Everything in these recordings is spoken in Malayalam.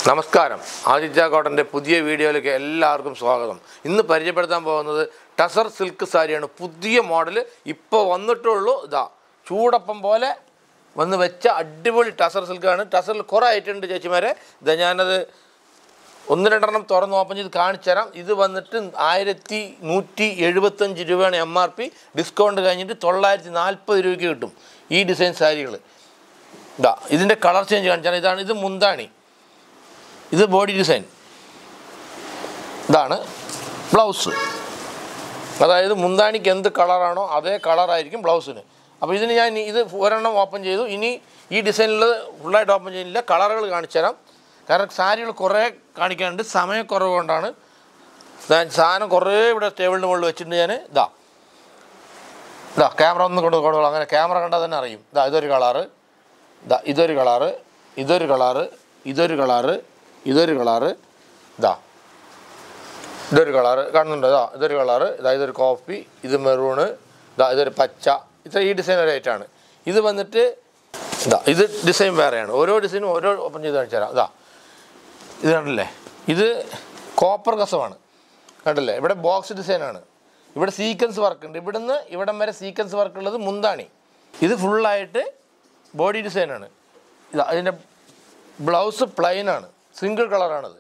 നമസ്കാരം ആദിത്യ കോട്ടൻ്റെ പുതിയ വീഡിയോയിലേക്ക് എല്ലാവർക്കും സ്വാഗതം ഇന്ന് പരിചയപ്പെടുത്താൻ പോകുന്നത് ടസർ സിൽക്ക് സാരിയാണ് പുതിയ മോഡൽ ഇപ്പോൾ വന്നിട്ടുള്ളൂ ഇതാ ചൂടപ്പം പോലെ വന്ന് വെച്ച അടിപൊളി ടസർ സിൽക്കാണ് ടസറിൽ കുറേ ആയിട്ടുണ്ട് ചേച്ചിമാരെ ഇതാ ഞാനത് ഒന്ന് രണ്ടെണ്ണം തുറന്ന് ഓപ്പൺ ചെയ്ത് കാണിച്ചു തരാം ഇത് വന്നിട്ട് ആയിരത്തി നൂറ്റി എഴുപത്തഞ്ച് രൂപയാണ് എം ആർ പി ഡിസ്കൗണ്ട് കഴിഞ്ഞിട്ട് തൊള്ളായിരത്തി നാൽപ്പത് രൂപയ്ക്ക് കിട്ടും ഈ ഡിസൈൻ സാരികൾ ഇതാ ഇതിൻ്റെ കളർ ചേഞ്ച് കാണിച്ചാൽ ഇതാണ് ഇത് മുന്താണി ഇത് ബോഡി ഡിസൈൻ ഇതാണ് ബ്ലൗസ് അതായത് മുന്താണിക്ക് എന്ത് കളറാണോ അതേ കളറായിരിക്കും ബ്ലൗസിന് അപ്പോൾ ഇതിന് ഞാൻ ഇത് ഒരെണ്ണം ഓപ്പൺ ചെയ്തു ഇനി ഈ ഡിസൈനിൽ ഫുള്ളായിട്ട് ഓപ്പൺ ചെയ്യുന്നില്ല കളറുകൾ കാണിച്ചു തരാം കാരണം സാരികൾ കുറേ കാണിക്കാനുണ്ട് സമയക്കുറവ് കൊണ്ടാണ് ഞാൻ സാധനം കുറേ ഇവിടെ ടേബിളിൻ്റെ മുകളിൽ വെച്ചിട്ടുണ്ട് ഞാൻ ഇതാ ഇതാ ക്യാമറ ഒന്ന് കൊണ്ട് കൊടുക്കണം അങ്ങനെ ക്യാമറ കണ്ടാൽ തന്നെ അറിയും ഇതാ ഇതൊരു കളറ് ഇതാ ഇതൊരു കളറ് ഇതൊരു കളറ് ഇതൊരു കളറ് ഇതൊരു കളറ് ഇതാ ഇതൊരു കളറ് കാണുന്നുണ്ടോ ഇതാ ഇതൊരു കളറ് ഇതാ ഇതൊരു കോഫി ഇത് മെറൂണ് ഇതാ ഇതൊരു പച്ച ഇത് ഈ ഡിസൈൻ ഒരു ഐറ്റാണ് ഇത് വന്നിട്ട് ഇതാ ഇത് ഡിസൈൻ വേറെയാണ് ഓരോ ഡിസൈനും ഓരോ ഓപ്പൺ ചെയ്ത് കാണിച്ചു തരാം ഇതാ ഇത് കണ്ടില്ലേ ഇത് കോപ്പർ കസമാണ് കണ്ടില്ലേ ഇവിടെ ബോക്സ് ഡിസൈനാണ് ഇവിടെ സീക്വൻസ് വർക്ക് ഉണ്ട് ഇവിടുന്ന് ഇവിടം വരെ സീക്വൻസ് വർക്ക് ഉള്ളത് മുന്താണി ഇത് ഫുള്ളായിട്ട് ബോഡി ഡിസൈനാണ് ഇതാ അതിൻ്റെ ബ്ലൗസ് പ്ലെയിനാണ് സിംഗിൾ കളറാണത്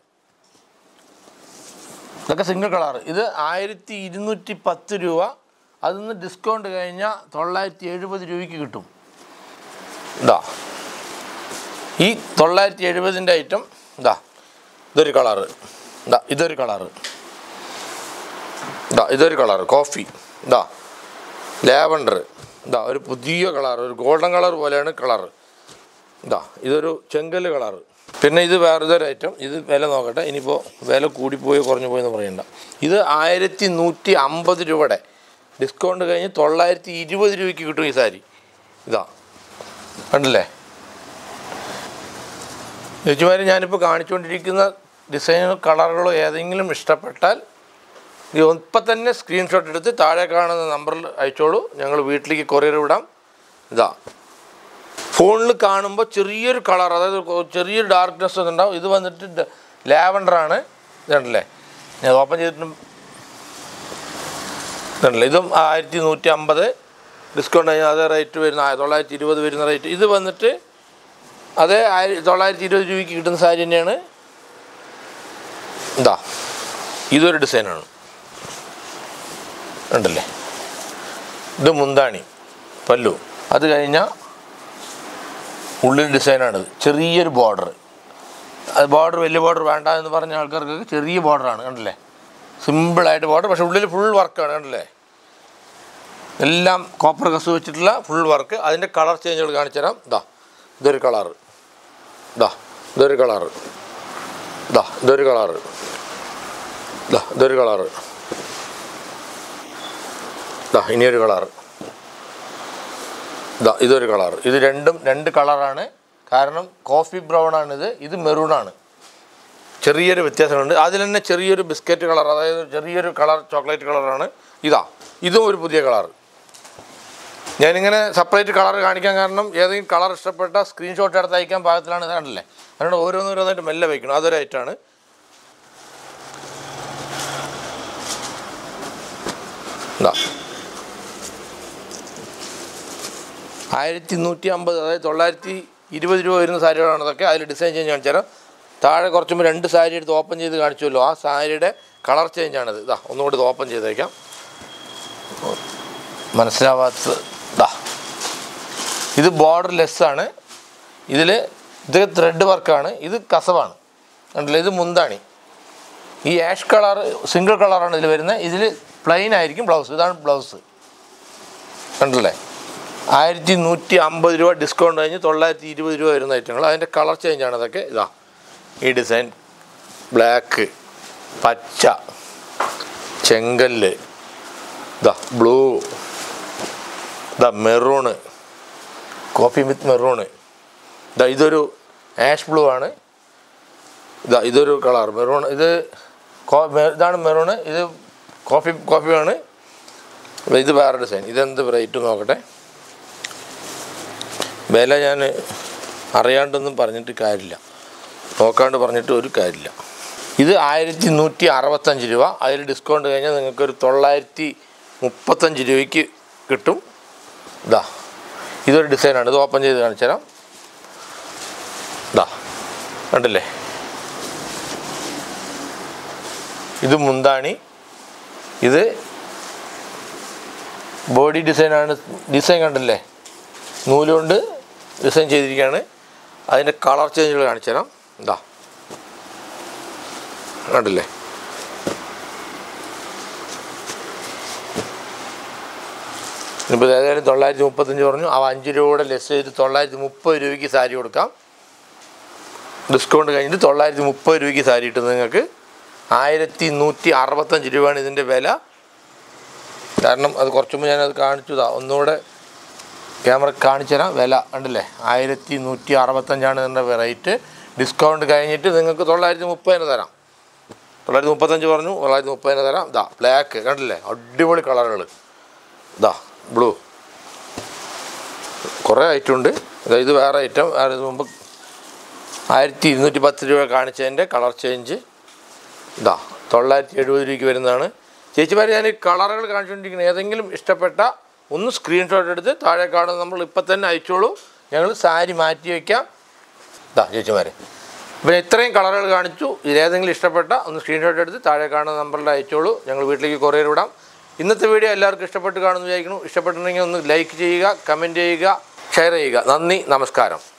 ഇതൊക്കെ സിംഗിൾ കളർ ഇത് ആയിരത്തി ഇരുന്നൂറ്റി പത്ത് രൂപ അതിൽ നിന്ന് ഡിസ്കൗണ്ട് കഴിഞ്ഞാൽ തൊള്ളായിരത്തി എഴുപത് രൂപയ്ക്ക് കിട്ടും ഇതാ ഈ തൊള്ളായിരത്തി എഴുപതിൻ്റെ ഐറ്റം ഇതാ ഇതൊരു കളറ് ഇതാ ഇതൊരു കളറ് ഇതാ ഇതൊരു കളറ് കോഫി ഇതാ ലാവണ്ടർ ഇതാ ഒരു പുതിയ കളർ ഒരു ഗോൾഡൻ കളർ പോലെയാണ് കളറ് ഇതാ ഇതൊരു ചെങ്കല് കളറ് പിന്നെ ഇത് വേറൊരു ഐറ്റം ഇത് വില നോക്കട്ടെ ഇനിയിപ്പോൾ വില കൂടിപ്പോയി കുറഞ്ഞു പോയി എന്ന് പറയണ്ട ഇത് ആയിരത്തി നൂറ്റി അമ്പത് രൂപയുടെ ഡിസ്കൗണ്ട് കഴിഞ്ഞ് തൊള്ളായിരത്തി ഇരുപത് രൂപയ്ക്ക് കിട്ടും ഈ സാരി ഇതാ കണ്ടില്ലേ ചേച്ചിമാർ ഞാനിപ്പോൾ കാണിച്ചുകൊണ്ടിരിക്കുന്ന ഡിസൈനോ കളറുകളോ ഏതെങ്കിലും ഇഷ്ടപ്പെട്ടാൽ ഇപ്പം തന്നെ സ്ക്രീൻഷോട്ട് എടുത്ത് താഴെ കാണുന്ന നമ്പറിൽ അയച്ചോളൂ ഞങ്ങൾ വീട്ടിലേക്ക് കൊറിയർ വിടാം ഇതാ ഫോണിൽ കാണുമ്പോൾ ചെറിയൊരു കളർ അതായത് കൊ- ചെറിയൊരു ഡാർക്ക്നെസ് ഉണ്ടാവും ഇത് വന്നിട്ട് ലാവണ്ടറാണ് ഇതുണ്ടല്ലേ ഞാൻ ഓപ്പൺ ചെയ്തിട്ടും ഇതുണ്ടല്ലേ ഇതും ആയിരത്തി നൂറ്റി അമ്പത് ഡിസ്കൗണ്ട് കഴിഞ്ഞാൽ അതേ റേറ്റ് വരുന്ന ആ- തൊള്ളായിരത്തി ഇരുപത് വരുന്ന റേറ്റ് ഇത് വന്നിട്ട് അതേ ആയിര തൊള്ളായിരത്തി ഇരുപത് രൂപയ്ക്ക് കിട്ടുന്ന സാരി തന്നെയാണ് ഇതാ ഇതൊരു ഡിസൈനാണ് ഉണ്ടല്ലേ ഇത് മുന്താണി പല്ലു അത് കഴിഞ്ഞാൽ ഉള്ളിൽ ഡിസൈനാണിത് ചെറിയൊരു ബോർഡർ അത് ബോർഡർ വലിയ ബോർഡർ വേണ്ട എന്ന് പറഞ്ഞ ആൾക്കാർക്ക് ചെറിയ ബോർഡറാണ് കണ്ടില്ലേ സിമ്പിളായിട്ട് ബോർഡർ പക്ഷേ ഉള്ളിൽ ഫുൾ വർക്കാണ് കണ്ടില്ലേ എല്ലാം കോപ്പർ കസ് വെച്ചിട്ടുള്ള ഫുൾ വർക്ക് അതിൻ്റെ കളർ ചേഞ്ചുകൾ കാണിച്ചു തരാം ഇതാ ഇതൊരു കളറ് ഇതാ ഇതൊരു കളറ് ഇതാ ഇതൊരു കളറ് ഇതാ ഇതൊരു കളറ് ഇതാ ഇനിയൊരു കളറ് ഇതാ ഇതൊരു കളർ ഇത് രണ്ടും രണ്ട് കളറാണ് കാരണം കോഫി ബ്രൗൺ ആണിത് ഇത് മെറൂണാണ് ചെറിയൊരു വ്യത്യാസമുണ്ട് അതിൽ തന്നെ ചെറിയൊരു ബിസ്ക്കറ്റ് കളർ അതായത് ചെറിയൊരു കളർ ചോക്ലേറ്റ് കളറാണ് ഇതാ ഇതും ഒരു പുതിയ കളർ ഞാനിങ്ങനെ സെപ്പറേറ്റ് കളർ കാണിക്കാൻ കാരണം ഏതെങ്കിലും കളർ ഇഷ്ടപ്പെട്ട സ്ക്രീൻഷോട്ട് എടുത്ത് അയക്കാൻ പാകത്തിലാണ് ഇത് കണ്ടില്ലേ അതുകൊണ്ട് ഓരോന്നോരോന്നായിട്ട് മെല്ലെ വയ്ക്കണം അതൊരു ഐറ്റാണ് ഇതാ ആയിരത്തി നൂറ്റി അമ്പത് അതായത് തൊള്ളായിരത്തി ഇരുപത് രൂപ വരുന്ന സാരികളാണ് ഇതൊക്കെ അതിൽ ഡിസൈൻ ചേഞ്ച് കാണിച്ചു തരാം താഴെ കുറച്ച് മുമ്പ് രണ്ട് സാരി എടുത്ത് ഓപ്പൺ ചെയ്ത് കാണിച്ചുമല്ലോ ആ സാരിയുടെ കളർ ചേഞ്ചാണിത് ഇതാ ഒന്നുകൂടി ഇത് ഓപ്പൺ ചെയ്തേക്കാം മനസ്സിലാവാത്ത ഇതാ ഇത് ബോർഡർ ലെസ്സാണ് ഇതിൽ ഇത് ത്രെഡ് വർക്കാണ് ഇത് കസവാണ് കണ്ടില്ലേ ഇത് മുന്താണി ഈ ആഷ് കളർ സിംഗിൾ കളറാണ് ഇതിൽ വരുന്നത് ഇതിൽ പ്ലെയിൻ ആയിരിക്കും ബ്ലൗസ് ഇതാണ് ബ്ലൗസ് കണ്ടില്ലേ ആയിരത്തി നൂറ്റി അമ്പത് രൂപ ഡിസ്കൗണ്ട് കഴിഞ്ഞ് തൊള്ളായിരത്തി ഇരുപത് രൂപ വരുന്ന ഐറ്റങ്ങൾ അതിൻ്റെ കളർ ചേഞ്ചാണ് ഇതൊക്കെ ഇതാ ഈ ഡിസൈൻ ബ്ലാക്ക് പച്ച ചെങ്കല്ല് ഇതാ ബ്ലൂ ഇതാ മെറൂണ് കോഫി വിത്ത് മെറൂണ് ഇതാ ഇതൊരു ആഷ് ബ്ലൂ ആണ് ഇതാ ഇതൊരു കളർ മെറൂൺ ഇത് കോ- മെ- ഇതാണ് മെറൂണ് ഇത് കോഫി കോഫിയാണ് ഇത് വേറെ ഡിസൈൻ ഇതെന്ത് റേറ്റ് നോക്കട്ടെ വില ഞാൻ അറിയാണ്ടൊന്നും പറഞ്ഞിട്ട് കാര്യമില്ല നോക്കാണ്ട് പറഞ്ഞിട്ട് ഒരു കാര്യമില്ല ഇത് ആയിരത്തി നൂറ്റി അറുപത്തഞ്ച് രൂപ അതിൽ ഡിസ്കൗണ്ട് കഴിഞ്ഞാൽ നിങ്ങൾക്കൊരു തൊള്ളായിരത്തി മുപ്പത്തഞ്ച് രൂപയ്ക്ക് കിട്ടും ഇതാ ഇതൊരു ഡിസൈനാണ് ഇത് ഓപ്പൺ ചെയ്ത് കാണിച്ചു തരാം ഇതാ കണ്ടില്ലേ ഇത് മുന്താണി ഇത് ബോഡി ഡിസൈനാണ് ഡിസൈൻ കണ്ടില്ലേ നൂലുകൊണ്ട് ഡിസൈൻ ചെയ്തിരിക്കുകയാണ് അതിൻ്റെ കളർ ചേഞ്ചുകൾ കാണിച്ചു തരാം ഇതാ കണ്ടില്ലേ ഇപ്പോൾ ഏതായാലും തൊള്ളായിരത്തി മുപ്പത്തഞ്ച് പറഞ്ഞു ആ അഞ്ച് രൂപ കൂടെ ലെസ് ചെയ്ത് തൊള്ളായിരത്തി മുപ്പത് രൂപയ്ക്ക് സാരി കൊടുക്കാം ഡിസ്കൗണ്ട് കഴിഞ്ഞിട്ട് തൊള്ളായിരത്തി മുപ്പത് രൂപയ്ക്ക് സാരി കിട്ടും നിങ്ങൾക്ക് ആയിരത്തി നൂറ്റി അറുപത്തഞ്ച് രൂപയാണ് ഇതിൻ്റെ വില കാരണം അത് കുറച്ച് മുമ്പ് ഞാനത് കാണിച്ചതാ ഒന്നുകൂടെ ക്യാമറ കാണിച്ചു തരാം വില കണ്ടില്ലേ ആയിരത്തി നൂറ്റി അറുപത്തഞ്ചാണ് ഇതിൻ്റെ റേറ്റ് ഡിസ്കൗണ്ട് കഴിഞ്ഞിട്ട് നിങ്ങൾക്ക് തൊള്ളായിരത്തി മുപ്പതിന് തരാം തൊള്ളായിരത്തി മുപ്പത്തഞ്ച് പറഞ്ഞു തൊള്ളായിരത്തി മുപ്പതിന് തരാം ഇതാ ബ്ലാക്ക് കണ്ടില്ലേ അടിപൊളി കളറുകൾ ഇതാ ബ്ലൂ കുറേ ഐറ്റം ഉണ്ട് ഇതാ ഇത് വേറെ ഐറ്റം വേറെ ഇത് മുമ്പ് ആയിരത്തി ഇരുന്നൂറ്റി പത്ത് രൂപ കാണിച്ചതിൻ്റെ കളർ ചേഞ്ച് ഇതാ തൊള്ളായിരത്തി എഴുപത് രൂപയ്ക്ക് വരുന്നതാണ് ചേച്ചിമാർ ഞാൻ ഈ കളറുകൾ കാണിച്ചുകൊണ്ടിരിക്കുന്നത് ഏതെങ്കിലും ഇഷ്ടപ്പെട്ട ഒന്ന് സ്ക്രീൻഷോട്ട് എടുത്ത് താഴെ കാണുന്ന നമ്മൾ ഇപ്പം തന്നെ അയച്ചോളൂ ഞങ്ങൾ സാരി മാറ്റി വയ്ക്കാം ഇതാ ചേച്ചിമാരെ അപ്പോൾ ഇത്രയും കളറുകൾ കാണിച്ചു ഇതിലേതെങ്കിലും ഇഷ്ടപ്പെട്ട ഒന്ന് സ്ക്രീൻഷോട്ട് എടുത്ത് താഴെ കാണുന്ന നമ്പറിൽ അയച്ചോളൂ ഞങ്ങൾ വീട്ടിലേക്ക് കൊറിയർ വിടാം ഇന്നത്തെ വീഡിയോ എല്ലാവർക്കും ഇഷ്ടപ്പെട്ട് കാണുമെന്ന് വിചാരിക്കുന്നു ഇഷ്ടപ്പെട്ടിട്ടുണ്ടെങ്കിൽ ഒന്ന് ലൈക്ക് ചെയ്യുക കമൻറ്റ് ചെയ്യുക ഷെയർ ചെയ്യുക നന്ദി നമസ്കാരം